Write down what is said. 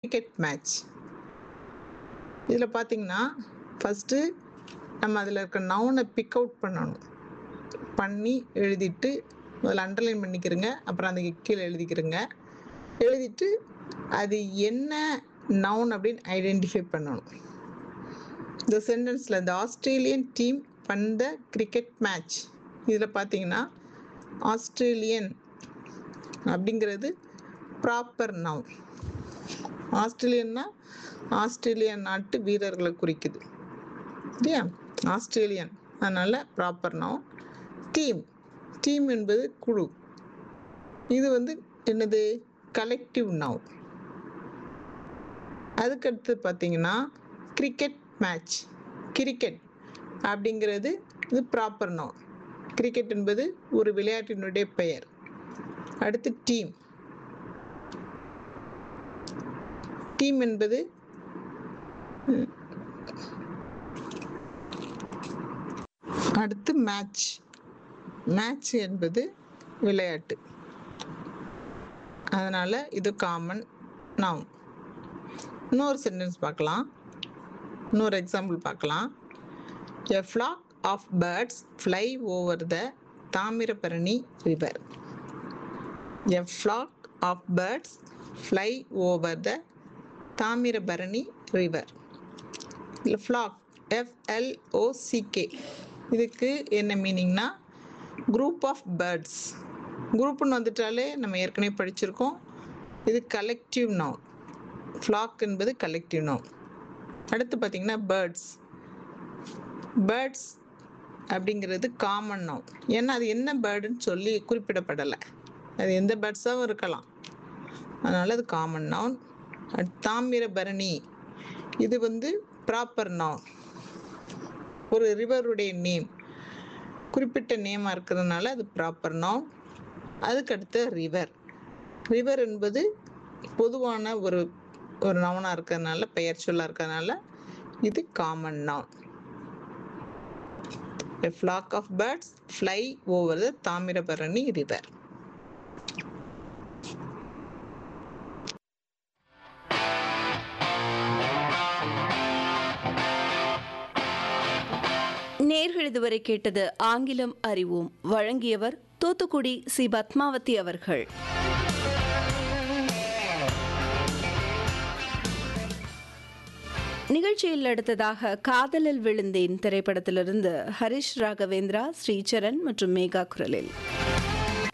Cricket match இதில் பார்த்தீங்கன்னா first நம்ம அதில் இருக்க நவுனை பிக் அவுட் பண்ணணும் பண்ணி எழுதிட்டு முதல்ல அண்டர்லைன் பண்ணிக்கிறங்க அப்புறம் அந்த கீழே எழுதிக்கிறங்க எழுதிட்டு அது என்ன நவுன் அப்படின்னு ஐடென்டிஃபை பண்ணணும் இந்த சென்டென்ஸில் இந்த ஆஸ்திரேலியன் டீம் பண்ண கிரிக்கெட் மேட்ச் இதில் பார்த்தீங்கன்னா ஆஸ்திரேலியன் அப்படிங்கிறது ப்ராப்பர் நவுன் ஆஸ்திரேலியன்னா ஆஸ்திரேலியா நாட்டு வீரர்களை குறிக்குது இல்லையா ஆஸ்திரேலியன் அதனால் ப்ராப்பர் நவுன் டீம் டீம் என்பது குழு இது வந்து என்னது கலெக்டிவ் நவுன் அதுக்கடுத்து பார்த்தீங்கன்னா கிரிக்கெட் மேட்ச் கிரிக்கெட் அப்படிங்கிறது இது ப்ராப்பர் நவுன் கிரிக்கெட் என்பது ஒரு விளையாட்டினுடைய பெயர் அடுத்து டீம் டீம் என்பது அடுத்து மேட்ச் மேட்ச் என்பது விளையாட்டு அதனால் இது காமன் நவுன் இன்னொரு சென்டென்ஸ் பார்க்கலாம் இன்னொரு எக்ஸாம்பிள் பார்க்கலாம் a flock of birds fly over the Thamirabarani river a flock of birds fly over the Thamirabarani river இல்லை ஃப்ளாக் எஃப்எல்ஓசிகே இதுக்கு என்ன மீனிங்னா குரூப் ஆஃப் பேர்ட்ஸ் குரூப்னு வந்துட்டாலே நம்ம ஏற்கனவே படிச்சிருக்கோம் இது கலெக்டிவ் நவுன் ஃப்ளாக் என்பது கலெக்டிவ் நவுன் அடுத்து பார்த்தீங்கன்னா பேர்ட்ஸ் பேர்ட்ஸ் அப்படிங்கிறது காமன் நவுன் ஏன்னா அது என்ன பேர்டுன்னு சொல்லி குறிப்பிடப்படலை அது எந்த பேர்ட்ஸாகவும் இருக்கலாம் அதனால் அது காமன் நவுன் தாமிரபரணி இது வந்து ப்ராப்பர் நவுன் ஒரு ரிவருடைய நேம் குறிப்பிட்ட நேமாக இருக்கிறதுனால அது ப்ராப்பர் நவுன் அதுக்கடுத்து ரிவர் ரிவர் என்பது பொதுவான ஒரு ஒரு நவுனாக இருக்கிறதுனால பெயர் சொல்லாக இருக்கிறதுனால இது common noun A flock of birds fly over the Tamirabharani river. நேர்கள் இதுவரை கேட்டது ஆங்கிலம் அறிவோம் வழங்கியவர் தூத்துக்குடி சி பத்மாவதி அவர்கள் நிகழ்ச்சியில் அடுத்ததாக காதலில் விழுந்தேன் திரைப்படத்திலிருந்து ஹரிஷ் ராகவேந்திரா ஸ்ரீசரண் மற்றும் மேகா குரலில்